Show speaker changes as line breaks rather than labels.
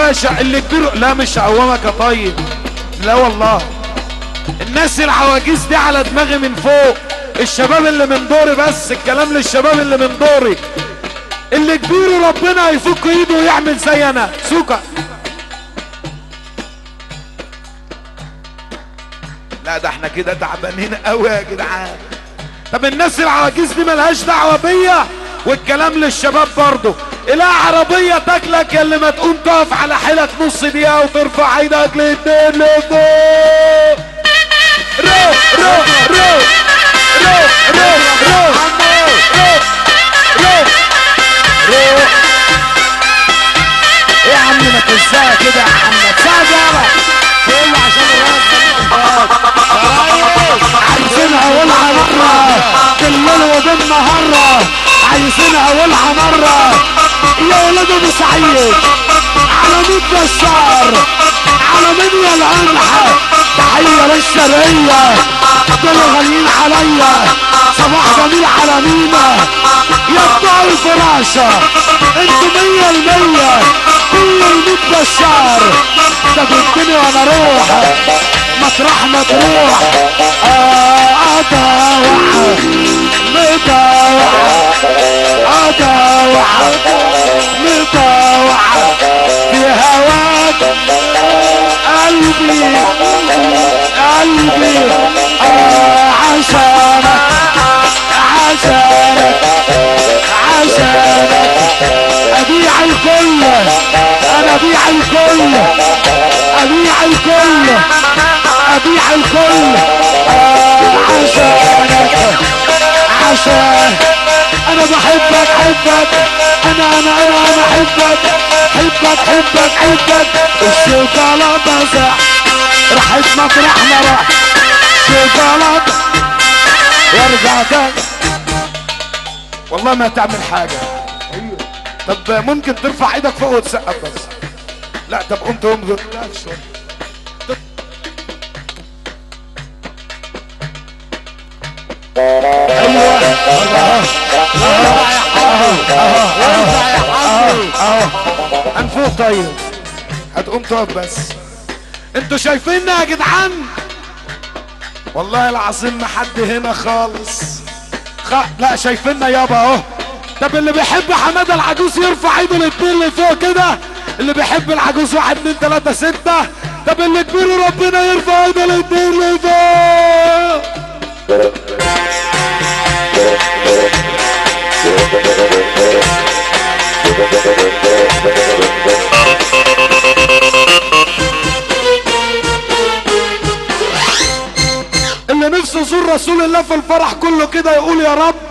باشا اللي كبير لا مش هقومك يا طيب لا والله الناس العواجيز دي على دماغي من فوق الشباب اللي من دوري بس الكلام للشباب اللي من دوري اللي كبير ربنا يفك ايده ويعمل زي انا سوكا لا ده احنا كده تعبانين قوي يا جدعان طب الناس العواجيز دي ملهاش دعوه بيا والكلام للشباب برضه الا عربيه تاكلك يا اللي ما تقوم تقف على حيلك نص دقيقه وترفع ايدك للدين لفوق رو رو رو رو رو رو رو رو رو
ايه يا عم ما تنساها كده يا عم تساعد يابا كله عشان الراس عايزينها ولعة مرة بالليل وبالنهار عايزينها ولعة مرة يا ولاد ابو سعيد على مين بشار على مين يا القمح تحية للشرقية دول غاليين عليا صباح جميل على مينا يا بتوع الفراشة انتوا مية المية كل الميت بشار ده جبتني وانا اروح مطرح ما تروح اه اداوع مداوع اداوع مداوع في هواك قلبي قلبي آه عشانك عشانك عشانك ابيع الكل انا ابيع الكل ابيع الكل ابيع الكل آه عشانك عشان انا بحبك حبك انا انا انا انا احبك حبك حبك حبك الشوكولاته صح راحت مطرح ما راح شوكولاته وارجع تاني
والله ما تعمل حاجة طب ممكن ترفع ايدك فوق وتسقف بس لا طب قمت قوم لا شوية هنفوق طيب هتقوم تقف بس انتوا شايفيننا يا جدعان والله العظيم ما حد هنا خالص خ... لا شايفيننا يابا اهو طب اللي بيحب حماده العجوز يرفع ايده الاتنين اللي فوق كده اللي بيحب العجوز واحد اتنين تلاته سته طب اللي كبير ربنا يرفع ايده الاتنين اللي فوق اللي نفسه يزور رسول الله في الفرح كله كده يقول يا رب